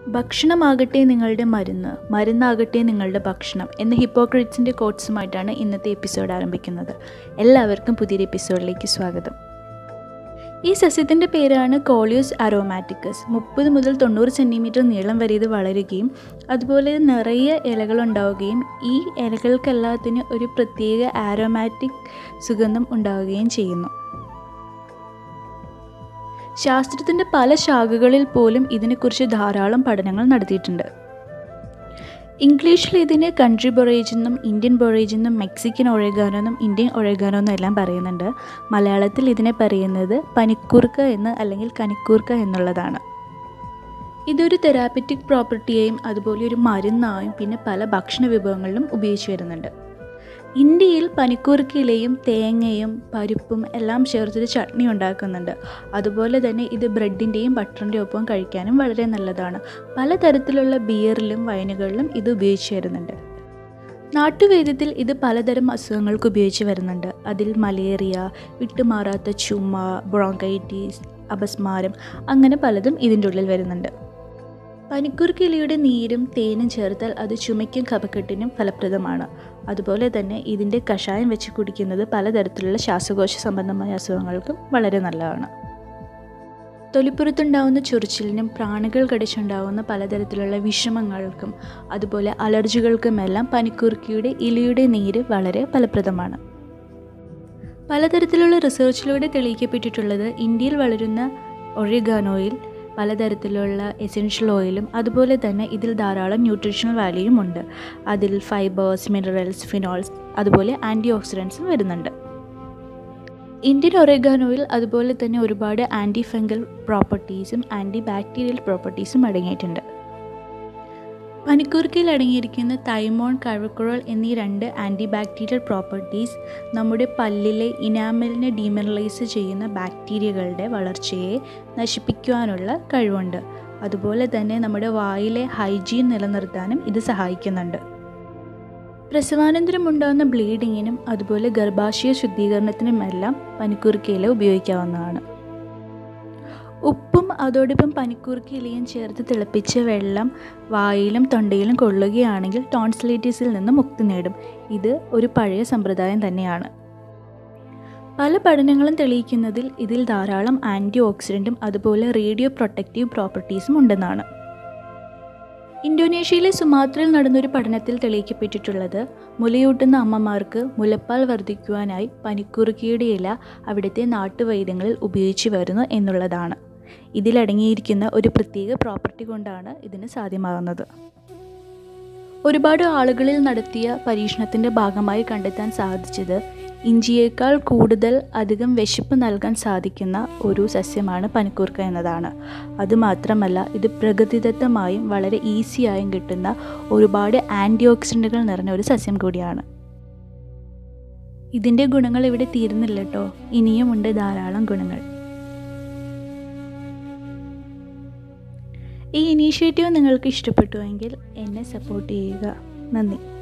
ഭക്ഷണമാകട്ടെ നിങ്ങളുടെ മരുന്ന് മരുന്നാകട്ടെ നിങ്ങളുടെ ഭക്ഷണം എന്ന ഹിപ്പോക്രറ്റ്സിൻ്റെ കോട്സുമായിട്ടാണ് ഇന്നത്തെ എപ്പിസോഡ് ആരംഭിക്കുന്നത് എല്ലാവർക്കും പുതിയൊരു എപ്പിസോഡിലേക്ക് സ്വാഗതം ഈ സസ്യത്തിൻ്റെ പേരാണ് കോളിയോസ് അറോമാറ്റിക്കസ് മുപ്പത് മുതൽ തൊണ്ണൂറ് സെൻറ്റിമീറ്റർ നീളം വരെ ഇത് വളരുകയും അതുപോലെ നിറയെ ഇലകളുണ്ടാവുകയും ഈ ഇലകൾക്കെല്ലാത്തിനും ഒരു പ്രത്യേക ആരോമാറ്റിക് സുഗന്ധം ഉണ്ടാവുകയും ചെയ്യുന്നു ശാസ്ത്രത്തിൻ്റെ പല ശാഖകളിൽ പോലും ഇതിനെക്കുറിച്ച് ധാരാളം പഠനങ്ങൾ നടത്തിയിട്ടുണ്ട് ഇംഗ്ലീഷിൽ ഇതിനെ കൺട്രി ബൊറേജ് എന്നും ഇന്ത്യൻ ബൊറേജ് എന്നും മെക്സിക്കൻ ഒഴഗാനോ എന്നും ഇന്ത്യൻ ഒഴഗാനോ എന്നും എല്ലാം പറയുന്നുണ്ട് മലയാളത്തിൽ ഇതിനെ പറയുന്നത് പനിക്കൂർക്ക എന്ന് അല്ലെങ്കിൽ കനിക്കൂർക്ക എന്നുള്ളതാണ് ഇതൊരു തെറാപ്പറ്റിക് പ്രോപ്പർട്ടിയെയും അതുപോലെ ഒരു മരുന്നായും പിന്നെ പല ഭക്ഷണ വിഭവങ്ങളിലും ഉപയോഗിച്ച് വരുന്നുണ്ട് ഇന്ത്യയിൽ പനിക്കൂർക്കയിലയും തേങ്ങയും പരിപ്പും എല്ലാം ചേർത്തൊരു ചട്നി ഉണ്ടാക്കുന്നുണ്ട് അതുപോലെ തന്നെ ഇത് ബ്രെഡിൻ്റെയും ബട്ടറിൻ്റെയും ഒപ്പം കഴിക്കാനും വളരെ നല്ലതാണ് പലതരത്തിലുള്ള ബിയറിലും വൈനുകളിലും ഇത് ഉപയോഗിച്ച് വരുന്നുണ്ട് നാട്ടുവൈദ്യത്തിൽ ഇത് പലതരം അസുഖങ്ങൾക്ക് ഉപയോഗിച്ച് വരുന്നുണ്ട് അതിൽ മലേറിയ വിട്ടുമാറാത്ത ചുമ ബ്രോങ്കൈറ്റീസ് അപസ്മാരം അങ്ങനെ പലതും ഇതിൻ്റെ ഉള്ളിൽ വരുന്നുണ്ട് പനിക്കൂർക്കിലയുടെ നീരും തേനും ചേർത്താൽ അത് ചുമയ്ക്കും കഫക്കെട്ടിനും ഫലപ്രദമാണ് അതുപോലെ തന്നെ ഇതിൻ്റെ കഷായം വെച്ച് കുടിക്കുന്നത് പലതരത്തിലുള്ള ശ്വാസകോശ സംബന്ധമായ അസുഖങ്ങൾക്കും വളരെ നല്ലതാണ് തൊലിപ്പുറത്തുണ്ടാവുന്ന ചൊറിച്ചിലിനും പ്രാണികൾ കടിച്ചുണ്ടാവുന്ന പലതരത്തിലുള്ള വിഷമങ്ങൾക്കും അതുപോലെ അലർജികൾക്കുമെല്ലാം പനിക്കൂർക്കിയുടെ ഇലയുടെ നീര് വളരെ ഫലപ്രദമാണ് പലതരത്തിലുള്ള റിസർച്ചിലൂടെ തെളിയിക്കപ്പെട്ടിട്ടുള്ളത് ഇന്ത്യയിൽ വളരുന്ന ഒറിഗാനോയിൽ പലതരത്തിലുള്ള എസെൻഷ്യൽ ഓയിലും അതുപോലെ തന്നെ ഇതിൽ ധാരാളം ന്യൂട്രീഷണൽ വാല്യൂയും ഉണ്ട് അതിൽ ഫൈബേഴ്സ് മിനറൽസ് ഫിനോൾസ് അതുപോലെ ആൻറ്റി ഓക്സിഡൻസും വരുന്നുണ്ട് ഇന്ത്യൻ ഒറേഗാനോയിൽ അതുപോലെ തന്നെ ഒരുപാട് ആൻറ്റി ഫംഗൽ പ്രോപ്പർട്ടീസും ആൻറ്റി ബാക്ടീരിയൽ പ്രോപ്പർട്ടീസും അടങ്ങിയിട്ടുണ്ട് പനിക്കൂർക്കയിൽ അടങ്ങിയിരിക്കുന്ന തൈമോൺ കഴക്കുറോൾ എന്നീ രണ്ട് ആൻറ്റി ബാക്ടീരിയൽ പ്രോപ്പർട്ടീസ് നമ്മുടെ പല്ലിലെ ഇനാമലിനെ ഡീമിനറലൈസ് ചെയ്യുന്ന ബാക്ടീരിയകളുടെ വളർച്ചയെ നശിപ്പിക്കുവാനുള്ള കഴിവുണ്ട് അതുപോലെ തന്നെ നമ്മുടെ വായിലെ ഹൈജീൻ നിലനിർത്താനും ഇത് സഹായിക്കുന്നുണ്ട് പ്രസവാനന്തരം ഉണ്ടാകുന്ന ബ്ലീഡിങ്ങിനും അതുപോലെ ഗർഭാശയ ശുദ്ധീകരണത്തിനുമെല്ലാം പനിക്കൂർക്കയില ഉപയോഗിക്കാവുന്നതാണ് ഉപ്പും അതോടൊപ്പം പനിക്കൂർക്ക ഇലയും ചേർത്ത് തിളപ്പിച്ച വെള്ളം വായിലും തൊണ്ടയിലും കൊള്ളുകയാണെങ്കിൽ ടോൺസിലൈറ്റിസിൽ നിന്ന് മുക്തി നേടും ഇത് ഒരു പഴയ സമ്പ്രദായം തന്നെയാണ് പല പഠനങ്ങളും തെളിയിക്കുന്നതിൽ ഇതിൽ ധാരാളം ആൻറ്റി ഓക്സിഡൻറ്റും അതുപോലെ റേഡിയോ പ്രൊട്ടക്റ്റീവ് പ്രോപ്പർട്ടീസും ഉണ്ടെന്നാണ് ഇന്തോനേഷ്യയിലെ സുമാത്രയിൽ നടന്നൊരു പഠനത്തിൽ തെളിയിക്കപ്പെട്ടിട്ടുള്ളത് മുലയൂട്ടുന്ന അമ്മമാർക്ക് മുലപ്പാൽ വർദ്ധിക്കുവാനായി പനിക്കുറുക്കിയുടെ ഇല അവിടുത്തെ നാട്ടുവൈദ്യങ്ങളിൽ ഉപയോഗിച്ചു വരുന്നു എന്നുള്ളതാണ് ഇതിലടങ്ങിയിരിക്കുന്ന ഒരു പ്രത്യേക പ്രോപ്പർട്ടി കൊണ്ടാണ് ഇതിന് സാധ്യമാകുന്നത് ഒരുപാട് ആളുകളിൽ നടത്തിയ പരീക്ഷണത്തിൻ്റെ ഭാഗമായി കണ്ടെത്താൻ സാധിച്ചത് ഇഞ്ചിയേക്കാൾ കൂടുതൽ അധികം വിശപ്പ് നൽകാൻ സാധിക്കുന്ന ഒരു സസ്യമാണ് പനിക്കൂർക്ക എന്നതാണ് അതുമാത്രമല്ല ഇത് പ്രകൃതിദത്തമായും വളരെ ഈസിയായും കിട്ടുന്ന ഒരുപാട് ആൻറ്റി ഓക്സിഡൻറ്റുകൾ നിറഞ്ഞ ഒരു സസ്യം കൂടിയാണ് ഇതിൻ്റെ ഗുണങ്ങൾ ഇവിടെ തീരുന്നില്ല കേട്ടോ ഇനിയുമുണ്ട് ധാരാളം ഗുണങ്ങൾ ഈ ഇനീഷ്യേറ്റീവ് നിങ്ങൾക്ക് ഇഷ്ടപ്പെട്ടുവെങ്കിൽ എന്നെ സപ്പോർട്ട് ചെയ്യുക നന്ദി